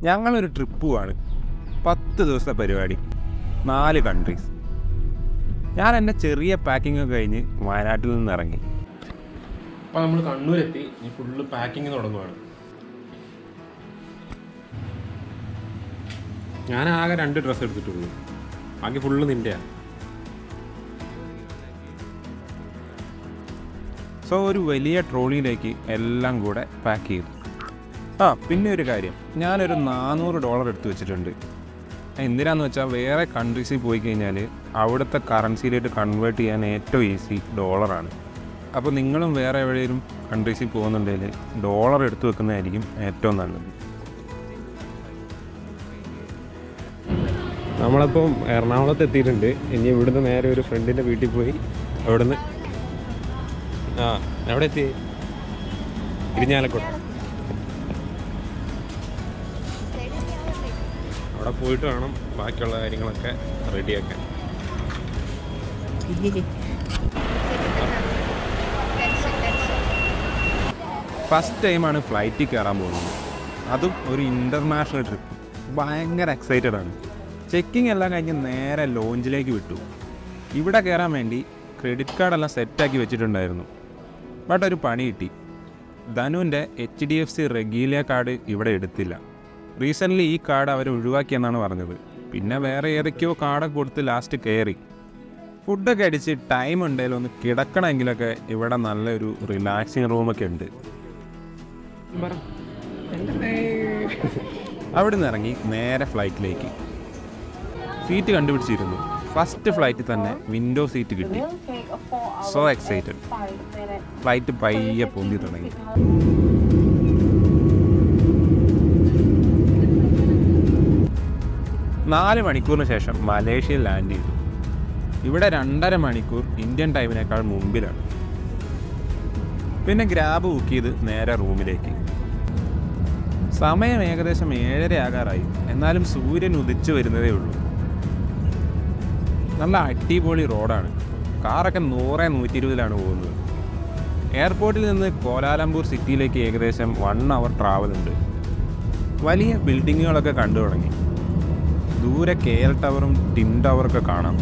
ഞങ്ങളൊരു ട്രിപ്പ് പോവാണ് പത്ത് ദിവസത്തെ പരിപാടി നാല് കൺട്രീസ് ഞാൻ എൻ്റെ ചെറിയ പാക്കിംഗ് ഒക്കെ കഴിഞ്ഞ് വയനാട്ടിൽ നിന്ന് ഇറങ്ങി അപ്പോൾ നമ്മൾ കണ്ണൂരെത്തി ഈ ഫുള്ള് പാക്കിങ് തുടങ്ങുവാണ് ഞാൻ ആകെ രണ്ട് ഡ്രസ്സ് എടുത്തിട്ടുള്ളൂ ബാക്കി ഫുള്ള് നിൻ്റെയാണ് സോ ഒരു വലിയ ട്രോളിയിലേക്ക് എല്ലാം കൂടെ പാക്ക് ചെയ്തു ആ പിന്നെ ഒരു കാര്യം ഞാനൊരു നാനൂറ് ഡോളർ എടുത്തു വെച്ചിട്ടുണ്ട് എന്തിനാന്ന് വെച്ചാൽ വേറെ കൺട്രീസിൽ പോയി കഴിഞ്ഞാൽ അവിടുത്തെ കറൻസിയിലേക്ക് കൺവേർട്ട് ചെയ്യാൻ ഏറ്റവും ഈസി ഡോളറാണ് അപ്പോൾ നിങ്ങളും വേറെ എവിടെയും കൺട്രീസിൽ പോകുന്നുണ്ടെങ്കിൽ ഡോളർ എടുത്തു വെക്കുന്നതായിരിക്കും ഏറ്റവും നല്ലത് നമ്മളിപ്പം എറണാകുളത്ത് എത്തിയിട്ടുണ്ട് ഇനി ഇവിടുന്ന് നേരെ ഒരു ഫ്രണ്ടിൻ്റെ വീട്ടിൽ പോയി അവിടുന്ന് ആ എവിടെ എത്തി ഇരിഞ്ഞാലക്കോട്ട അവിടെ പോയിട്ട് വേണം ബാക്കിയുള്ള കാര്യങ്ങളൊക്കെ റെഡിയാക്കാൻ ഫസ്റ്റ് ടൈമാണ് ഫ്ലൈറ്റിൽ കയറാൻ പോകുന്നത് അതും ഒരു ഇൻ്റർനാഷണൽ ട്രിപ്പ് ഭയങ്കര എക്സൈറ്റഡ് ആണ് ചെക്കിംഗ് എല്ലാം കഴിഞ്ഞ് നേരെ ലോഞ്ചിലേക്ക് വിട്ടു ഇവിടെ കയറാൻ വേണ്ടി ക്രെഡിറ്റ് കാർഡെല്ലാം സെറ്റാക്കി വെച്ചിട്ടുണ്ടായിരുന്നു ബട്ട് ഒരു പണി കിട്ടി ധനുവിൻ്റെ H D F C Regalia card ഇവിടെ എടുത്തില്ല റീസെൻ്റ്ലി ഈ കാർഡ് അവർ ഒഴിവാക്കിയെന്നാണ് പറഞ്ഞത് പിന്നെ വേറെ ഏതൊക്കെയോ കാർഡൊക്കെ കൊടുത്ത് ലാസ്റ്റ് കയറി ഫുഡൊക്കെ അടിച്ച് ടൈം ഉണ്ടെങ്കിലും ഒന്ന് കിടക്കണമെങ്കിലൊക്കെ ഇവിടെ നല്ലൊരു റിലാക്സിങ് റൂമൊക്കെ ഉണ്ട് അവിടെ നിന്ന് ഇറങ്ങി നേരെ ഫ്ലൈറ്റിലേക്ക് സീറ്റ് കണ്ടുപിടിച്ചിരുന്നു ഫസ്റ്റ് ഫ്ലൈറ്റിൽ തന്നെ വിൻഡോ സീറ്റ് കിട്ടി സോ എക്സൈറ്റഡ് ഫ്ലൈറ്റ് പയ്യെ പൊന്തി തുടങ്ങി നാല് മണിക്കൂറിന് ശേഷം മലേഷ്യയിൽ ലാൻഡ് ചെയ്തു ഇവിടെ രണ്ടര മണിക്കൂർ ഇന്ത്യൻ ടൈമിനേക്കാൾ മുമ്പിലാണ് പിന്നെ ഗ്രാബ് ബുക്ക് ചെയ്ത് നേരെ റൂമിലേക്ക് സമയം ഏകദേശം ഏഴര ആകാറായി എന്നാലും സൂര്യൻ ഉദിച്ചു വരുന്നതേ ഉള്ളൂ നല്ല അടിപൊളി റോഡാണ് കാറൊക്കെ നൂറ് നൂറ്റി ഇരുപതിലാണ് പോകുന്നത് എയർപോർട്ടിൽ നിന്ന് കോലാലംപൂർ സിറ്റിയിലേക്ക് ഏകദേശം വൺ അവർ ട്രാവൽ ഉണ്ട് വലിയ ബിൽഡിങ്ങുകളൊക്കെ കണ്ടു തുടങ്ങി ദൂരെ കെ എൽ ടവറും ടിൻ ടവറൊക്കെ കാണാം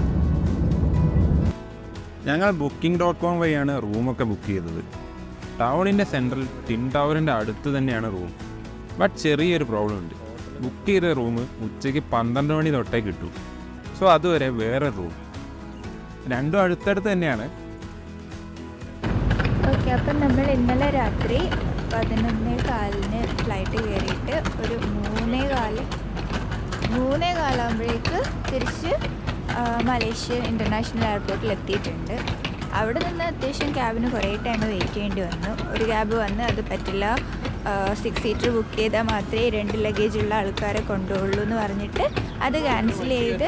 ഞങ്ങൾ ബുക്കിംഗ് ഡോട്ട് കോം വഴിയാണ് റൂമൊക്കെ ബുക്ക് ചെയ്തത് ടൗണിൻ്റെ സെൻട്രൽ ടിൻ ടവറിൻ്റെ അടുത്ത് തന്നെയാണ് റൂം ബട്ട് ചെറിയൊരു പ്രോബ്ലം ഉണ്ട് ബുക്ക് ചെയ്ത റൂം ഉച്ചയ്ക്ക് പന്ത്രണ്ട് മണി തൊട്ടേ കിട്ടൂ സോ അതുവരെ വേറെ റൂം രണ്ടും അടുത്തടുത്ത് തന്നെയാണ് ഓക്കെ അപ്പം നമ്മൾ ഇന്നലെ രാത്രി പതിനൊന്നേ കാലിന് ഫ്ലൈറ്റ് കയറിയിട്ട് ഒരു മൂന്നേ കാല് മൂന്നേ കാലാകുമ്പോഴേക്ക് തിരിച്ച് ആ, മലേഷ്യ ഇൻ്റർനാഷണൽ എയർപോർട്ടിൽ എത്തിയിട്ടുണ്ട് അവിടെ നിന്ന് അത്യാവശ്യം ക്യാബിന് കുറേ ടൈം വെയിറ്റ് ചെയ്യേണ്ടി വന്നു ഒരു ക്യാബ് വന്ന് അത് പറ്റില്ല സിക്സ് സീറ്റർ ബുക്ക് ചെയ്താൽ മാത്രമേ രണ്ട് ലഗേജ് ഉള്ള ആൾക്കാരെ കൊണ്ടുപോകുള്ളൂ എന്ന് പറഞ്ഞിട്ട് അത് ക്യാൻസൽ ചെയ്ത്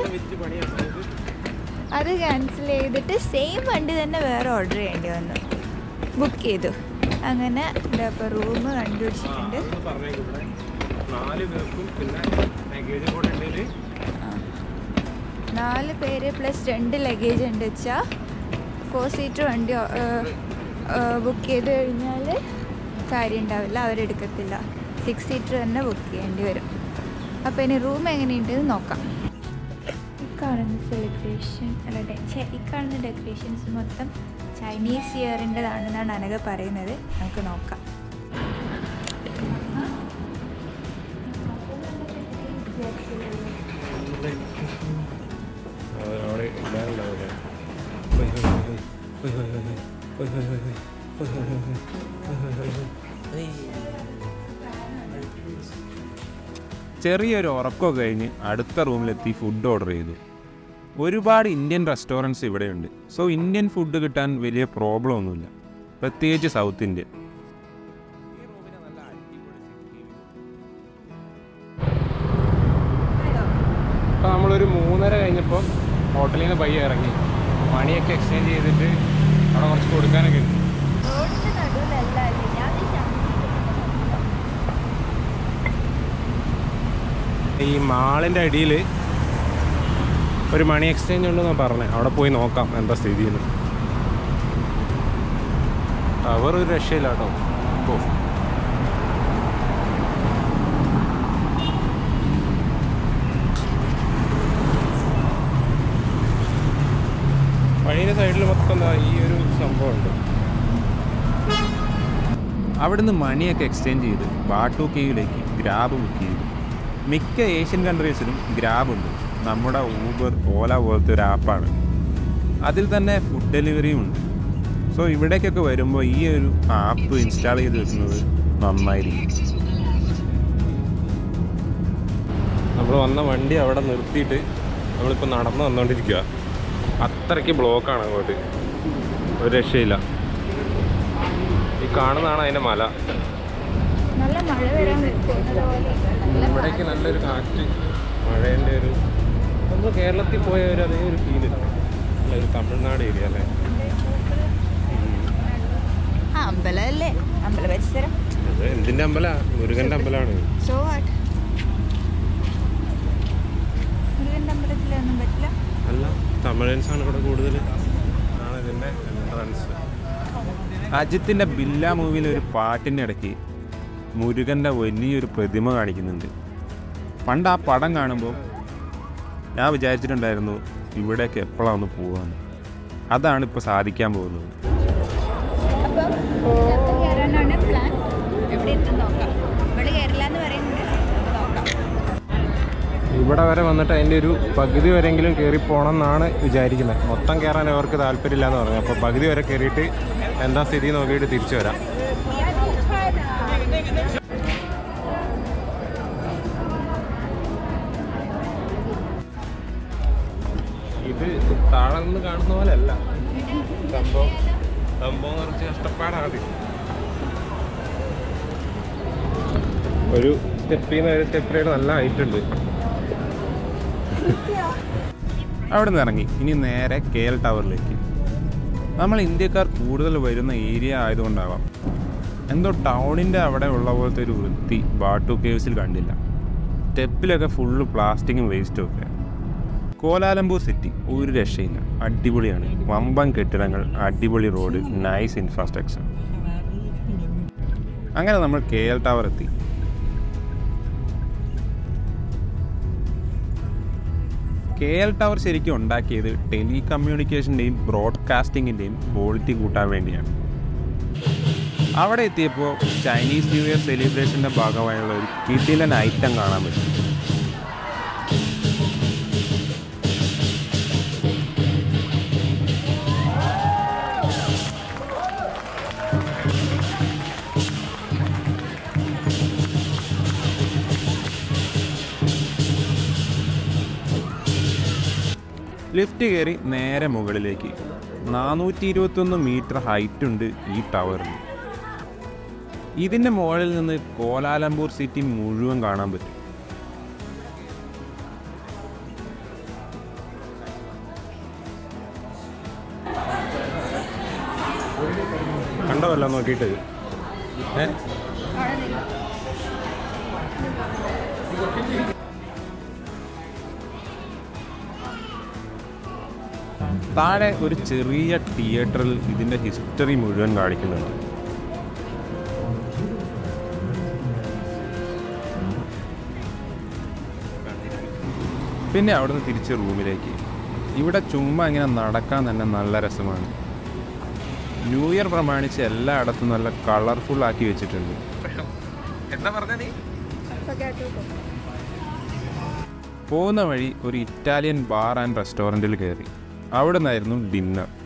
അത് ക്യാൻസൽ ചെയ്തിട്ട് സെയിം വണ്ടി തന്നെ വേറെ ഓർഡർ ചെയ്യേണ്ടി വന്നു ബുക്ക് ചെയ്തു അങ്ങനെ എന്താ ഇപ്പോൾ റൂം കണ്ടുപിടിച്ചിട്ടുണ്ട് നാല് പേർക്കും പിന്നെ ലഗേജ് കൂടെ ഉണ്ടെങ്കിൽ ആ. നാല് പേര് പ്ലസ് രണ്ട് ലഗേജ് ഉണ്ട് വെച്ചാൽ ഫോർ സീറ്റർ വണ്ടി ബുക്ക് ചെയ്ത് കഴിഞ്ഞാൽ കാര്യം ഉണ്ടാവില്ല അവരെടുക്കത്തില്ല സിക്സ് സീറ്റർ തന്നെ ബുക്ക് ചെയ്യേണ്ടി വരും അപ്പോൾ ഇനി റൂം എങ്ങനെയുണ്ടെന്ന് നോക്കാം ഈ കാണുന്ന സെലിബ്രേഷൻ അല്ല ഡെ- ഛെ, ഈ കാണുന്ന ഡെക്കറേഷൻസ് മൊത്തം ചൈനീസ് ഇയറിൻ്റെതാണെന്നാണ് അനഘ പറയുന്നത് നമുക്ക് നോക്കാം അവിടെ ഇടാനുണ്ടാവില്ല ചെറിയൊരു ഉറക്കമൊക്കെ കഴിഞ്ഞ് അടുത്ത റൂമിലെത്തി ഫുഡ് ഓർഡർ ചെയ്തു ഒരുപാട് ഇന്ത്യൻ റെസ്റ്റോറൻറ്റ്സ് ഇവിടെയുണ്ട് സോ ഇന്ത്യൻ ഫുഡ് കിട്ടാൻ വലിയ പ്രോബ്ലം ഒന്നുമില്ല പ്രത്യേകിച്ച് സൗത്ത് ഇന്ത്യൻ അപ്പോൾ നമ്മളൊരു മൂന്നര കഴിഞ്ഞപ്പോൾ ഹോട്ടലിൽ നിന്ന് പയ്യെ ഇറങ്ങി മണിയൊക്കെ എക്സ്ചേഞ്ച് ചെയ്തിട്ട് അവിടെ കുറച്ച് കൊടുക്കാനൊക്കെ ഉണ്ട് റോഡിൻ്റെ നടുവിലല്ല അല്ലേ ഞാൻ ഈ മാളിൻ്റെ അടിയിൽ ഒരു മണി എക്സ്ചേഞ്ച് ഉണ്ടെന്നാണ് പറഞ്ഞത് അവിടെ പോയി നോക്കാം എന്താ സ്ഥിതിയെന്ന് ടവർ ഒരു രക്ഷയില്ല കേട്ടോ ഓ സൈഡിൽ മൊത്തം ദാ ഈ ഒരു സംഭവം ഉണ്ട് അവിടുന്ന് മണിയൊക്കെ എക്സ്ചേഞ്ച് ചെയ്ത് ബാട്ടൂക്കയിലേക്ക് ഗ്രാബ് ബുക്ക് ചെയ്തു മിക്ക ഏഷ്യൻ കൺട്രീസിലും ഗ്രാബ് ഉണ്ട് നമ്മുടെ ഊബർ ഓല പോലത്തെ ഒരു ആപ്പാണ് അതിൽ തന്നെ ഫുഡ് ഡെലിവറിയും ഉണ്ട് സോ ഇവിടേക്കൊക്കെ വരുമ്പോൾ ഈ ഒരു ആപ്പ് ഇൻസ്റ്റാൾ ചെയ്ത് വെക്കുന്നത് നന്നായിരിക്കും നമ്മൾ വന്ന വണ്ടി അവിടെ നിർത്തിയിട്ട് നമ്മളിപ്പോൾ നടന്ന് വന്നുകൊണ്ടിരിക്കുക അത്രയ്ക്ക് ബ്ലോക്കാണ് അങ്ങോട്ട് ഒരു രക്ഷയില്ല ഈ കാണുന്നതാണ് അതിൻ്റെ മല നല്ല മഴ വരാൻ പോകുന്നത് പോലെ നല്ല ഇവിടേക്ക് നല്ലൊരു കാറ്റ് മഴേൻ്റെ ഒരു നമ്മൾ കേരളത്തിൽ പോയ ഒരു അതേ ഒരു ഫീല് ഒരു തമിഴ്നാട് ഏരിയ അല്ലേ ആ അമ്പലമല്ലേ അമ്പല പരിസരം അത് എന്തിൻ്റെ അമ്പല മുരുകൻ്റെ അമ്പലമാണ് സോ വാട്ട് മുരുകൻ്റെ അമ്പലത്തിലൊന്നും പറ്റില്ല അല്ല തമിഴൻസ് ആണ് ഇവിടെ കൂടുതൽ ആണ് ഇതിൻ്റെ എൻട്രൻസ് അജിത്തിൻ്റെ ബില്ല മൂവിയിലെ ഒരു പാട്ടിൻ്റെ ഇടയ്ക്ക് മുരുകൻ്റെ വലിയൊരു പ്രതിമ കാണിക്കുന്നുണ്ട് പണ്ട് ആ പടം കാണുമ്പോൾ ഞാൻ വിചാരിച്ചിട്ടുണ്ടായിരുന്നു ഇവിടേക്ക് എപ്പോഴാണ് ഒന്ന് പോകാമെന്ന് അതാണ് ഇപ്പോൾ സാധിക്കാൻ പോകുന്നത് അപ്പം ഇതിനകത്ത് കയറാനാണ് പ്ലാൻ എവിടെ എത്തും നോക്കാം നമ്മൾ കയറില്ല എന്ന് പറയുന്നുണ്ട് നമുക്ക് നോക്കാം ഇവിടെ വരെ വന്നിട്ട് അതിൻ്റെ ഒരു പകുതി വരെങ്കിലും കയറി പോകണം എന്നാണ് വിചാരിക്കുന്നത് മൊത്തം കയറാൻ അവർക്ക് താല്പര്യമില്ല എന്ന് പറഞ്ഞു അപ്പോൾ പകുതി വരെ കയറിയിട്ട് എന്താ സ്ഥിതി നോക്കിയിട്ട് തിരിച്ചു വരാം ഇത് താഴെ നിന്ന് കാണുന്ന പോലെ അല്ല സംഭവം സംഭവം കുറച്ച് കഷ്ടപ്പാടാണ് ഒരു സ്റ്റെപ്പിൽ നിന്ന് ഒരു സ്റ്റെപ്പിലേക്ക് നല്ല ഹൈറ്റ് ഉണ്ട് അവിടെ നിന്ന് ഇറങ്ങി ഇനി നേരെ കെ എൽ ടവറിലേക്ക് നമ്മൾ ഇന്ത്യക്കാർ കൂടുതൽ വരുന്ന ഏരിയ ആയതുകൊണ്ടാവാം എന്തോ ടൗണിൻ്റെ അവിടെ ഉള്ള പോലത്തെ ഒരു വൃത്തി ബാട്ടു കേവ്സിൽ കണ്ടില്ല സ്റ്റെപ്പിലൊക്കെ ഫുള്ള് പ്ലാസ്റ്റിക്കും വേസ്റ്റും ഒക്കെ കോലാലംപൂർ സിറ്റി ഒരു രക്ഷയില്ല അടിപൊളിയാണ് വമ്പൻ കെട്ടിടങ്ങൾ അടിപൊളി റോഡ് നൈസ് ഇൻഫ്രാസ്ട്രക്ചർ അങ്ങനെ നമ്മൾ കെ എൽ ടവർ എത്തി കെ എൽ ടവർ ശരിക്കും ഉണ്ടാക്കിയത് ടെലി കമ്മ്യൂണിക്കേഷൻ്റെയും ബ്രോഡ്കാസ്റ്റിങ്ങിൻ്റെയും ക്വാളിറ്റി കൂട്ടാൻ വേണ്ടിയാണ് അവിടെ എത്തിയപ്പോൾ ചൈനീസ് ന്യൂ ഇയർ സെലിബ്രേഷൻ്റെ ഭാഗമായുള്ള ഒരു കിഡിലൻ ഐറ്റം കാണാൻ പറ്റും ലിഫ്റ്റ് കയറി നേരെ മുകളിലേക്ക് നാനൂറ്റി ഇരുപത്തൊന്ന് മീറ്റർ ഹൈറ്റ് ഉണ്ട് ഈ ടവറിന് ഇതിൻ്റെ മുകളിൽ നിന്ന് കോലാലംപൂർ സിറ്റി മുഴുവൻ കാണാൻ പറ്റും കണ്ടോ വല്ല നോക്കിയിട്ട് ഏ താഴെ ഒരു ചെറിയ തിയേറ്ററിൽ ഇതിൻ്റെ ഹിസ്റ്ററി മുഴുവൻ കാണിക്കുന്നുണ്ട് പിന്നെ അവിടുന്ന് തിരിച്ച് റൂമിലേക്ക് ഇവിടെ ചുമ്മാ ഇങ്ങനെ നടക്കാൻ തന്നെ നല്ല രസമാണ് ന്യൂ ഇയർ പ്രമാണിച്ച് എല്ലായിടത്തും നല്ല കളർഫുൾ ആക്കി വെച്ചിട്ടുണ്ട് എന്താ പറഞ്ഞ നീ പോകുന്ന വഴി ഒരു ഇറ്റാലിയൻ ബാർ ആൻഡ് റെസ്റ്റോറൻറ്റിൽ കയറി അവിടെ നിന്നായിരുന്നു ഡിന്നർ